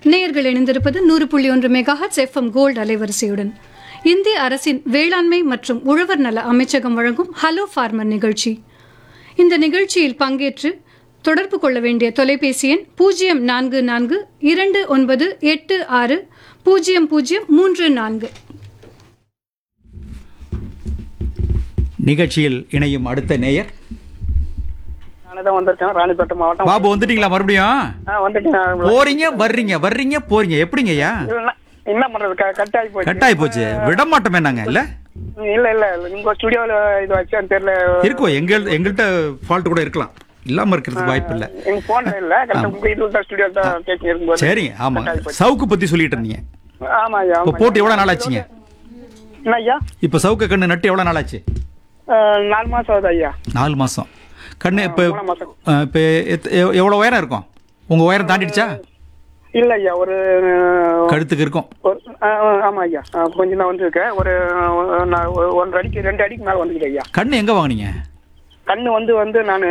நேயர்கள் இணைந்திருப்பது நூறு புள்ளி ஒன்று மெகாஹட்ஸ் எஃப்எம் கோல்டு அலைவரிசையுடன் இந்திய அரசின் வேளாண்மை மற்றும் உழவர் நல அமைச்சகம் வழங்கும் ஹலோ ஃபார்மர் நிகழ்ச்சி இந்த நிகழ்ச்சியில் பங்கேற்று தொடர்பு கொள்ள வேண்டிய தொலைபேசி எண் பூஜ்ஜியம் நான்கு நான்கு இரண்டு ஒன்பது எட்டு ஆறு பூஜ்ஜியம் பூஜ்ஜியம் மூன்று நான்கு நிகழ்ச்சியில் இணையும் அடுத்த நேயர் நானே தான் வந்திருக்கேன் ராணிப்பேட்டை மாவட்டம் பாபு வந்துட்டீங்களா மறுபடியும் ஆ வந்துட்டேன் போறீங்க வர்றீங்க வர்றீங்க போறீங்க எப்படிங்க ஐயா இல்ல, என்ன பண்றது க- கட் ஆகி போச்சு கட்டாயி போச்சு விட மாட்டோமே நாங்க இல்ல இல்ல இல்ல உங்க ஸ்டுடியோல இது வச்சான்னு தெரியல இருக்கும் எங்க எங்கள்கிட்ட ஃபால்ட் கூட இருக்கலாம் இல்லாம இருக்கிறதுக்கு வாய்ப்பு இல்ல எங்க போன்ல இல்ல கரெக்டா உங்க இது தான் ஸ்டுடியோ தான் பேசி இருக்கும்போது சரிங்க ஆமா கட் ஆகி போச்சு. சவுக்கு பத்தி சொல்லிட்டு இருந்தீங்க ஆமா ஐயா இப்ப ஆமா போட்டு எவ்வளவு நாள் ஆச்சுங்க என்ன ஐயா இப்ப சவுக்க கண்ணு நட்டு எவ்வளவு நாள் ஆச்சு ஆ, நாலு மாசம் ஆகுது ஐயா நாலு மாசம் கண்ணு இப்ப மூணாம் மாசம் அஹ், இப்ப எத்த- எவ்- எவ்வளவு உயரம் இருக்கும் உங்க உயரம் தாண்டிடுச்சா இல்ல ஐயா ஒரு கழுத்துக்கு இருக்கும் ஒரு ஆ, ஆமா ஐயா ஆ, கொஞ்சம் தான் வந்திருக்கேன் ஒரு ஆ, நான் ஒரு ஒன்றரை அடிக்கு ரெண்டு அடிக்கு மேல வந்துருக்கேன் ஐயா கண்ணு எங்க வாங்குனீங்க கண்ணு வந்து வந்து நான்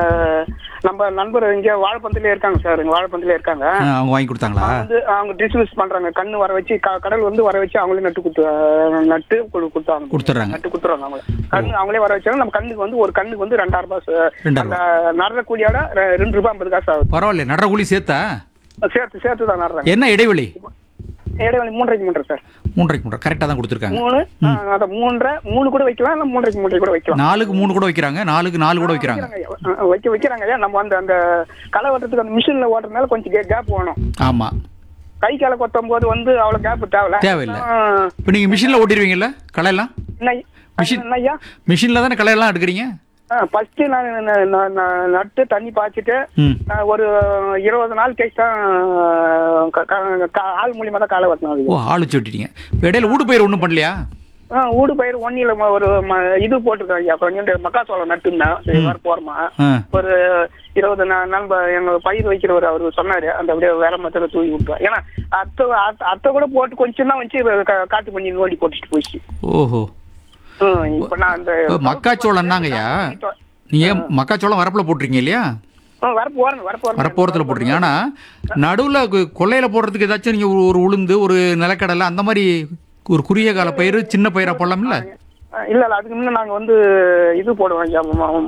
நம்ம நண்பர் இங்க வாழைப்பந்திலே இருக்காங்க சார் இங்க வாழைப்பந்திலே இருக்காங்க அஹ், அவங்க வாங்கி கொடுத்தாங்களா வந்து அவங்க டிஸ்மிஸ் பண்றாங்க கண்ணு வர வச்சு க- கடல் வந்து வர வச்சு அவங்களே நட்டு குடுத்து நட்டு கொடு- கொடுத்தாங்க கொடுத்துட்றாங்க நட்டு கொடுத்துறாங்க அவங்கள கண்ணு அவங்களே வர வச்சாங்க நம்ம கண்ணுக்கு வந்து ஒரு கண்ணுக்கு வந்து ரெண்டாயிரம் ரூபாய் ச- ரெண்டாயிரம் அந்த நடுற கூலியோட ரெ- ரெண்டு ரூபாய் ஐம்பது காசு ஆகுது பரவாயில்ல நடுற கூலி சேர்த்தா சேர்த்து சேர்த்து தான் நடுறாங்க என்ன இடைவெளி இடைவெளி மூன்றரைக்கு மூன்றரை சார் மூன்றரைக்கு மூன்றரை கரெக்டாக தான் கொடுத்துருக்காங்க மூணு ஆ, அத மூன்றரை மூணு கூட வைக்கலாம் இல்ல மூன்றரைக்கு மூன்றரை கூட வைக்கலாம் நாலுக்கு மூணு கூட வைக்கிறாங்க நாலுக்கு நாலு கூட வைக்கிறாங்க வைக்கிறாங்க ஐயா. ஆ, வைக்க வைக்கிறாங்க ஐயா நம்ம அந்த அந்த களை வெட்டுறதுக்கு அந்த மிஷின்ல ஓட்டுறதுனால கொஞ்சம் கேப் வேணும் ஆமா கை காலை கொத்தும் போது வந்து அவ்வளவு கேப் தேவையில்ல தேவையில்லை ஆ, இப்போ நீங்கள் மிஷினில் ஓட்டிடுவீங்கல்ல களையெல்லாம் என்ன ஐயா? மிஷின். என்ன ஐயா மிஷினில் தானே களையெல்லாம் எடுக்கிறீங்க ஃபர்ஸ்ட் நான் நான் நான் நான் நட்டு தண்ணி பாய்ச்சிட்டு ம் நான் ஒரு இருபது நாள் கழிச்சு தான் க- க- க- ஆள் மூலியமா தான் காலை வெட்டணும் ஓ ஆளு வச்சுட்டீங்க இப்போ இடையில ஊடு பயிர் ஒன்றும் பண்ணலையா ஆ ஊடு பயிர் ஒன்னில ஒரு ம- இது போட்டிருக்கேன் ஐயா கொஞ்சம் மக்காச்சோளம் நட்டுருந்தேன் சரி, வர போறமா ஆ ஒரு இருபது நா- நாள் ப- எங்க பயிர் வைக்கிறவர் அவர் சொன்னாரு அந்த அப்படியே வேற மரத்துல தூவி விட்டுருவோம் ஏன்னா அத்தை அத்தை- அத்தை கூட போட்டு கொஞ்சம் தான் வச்சு க- காட்டு பண்ணி நோண்டி போட்டுட்டு போச்சு ஓஹோ ம், இப்ப நான் அந்த இப்போ மக்காச்சோளம் தாங்கய்யா நீங்கள் மக்காச்சோளம் வரப்பில் போட்டிருக்கீங்க இல்லையா ஆ, வர போறேன் வர போறேன் வரப்போரத்தில் போட்டிருங்க ஆனால் நடுவில் கொள்ளையில் போடுறதுக்கு ஏதாச்சும் நீங்கள் ஒரு உளுந்து ஒரு நிலக்கடலை அந்த மாதிரி ஒரு குறுகிய கால பயிர் சின்ன பயிராக போடலாம்ல இல்ல இல்ல அதுக்கு முன்ன நாங்க வந்து இது போடுவோம் ஐயா, ம-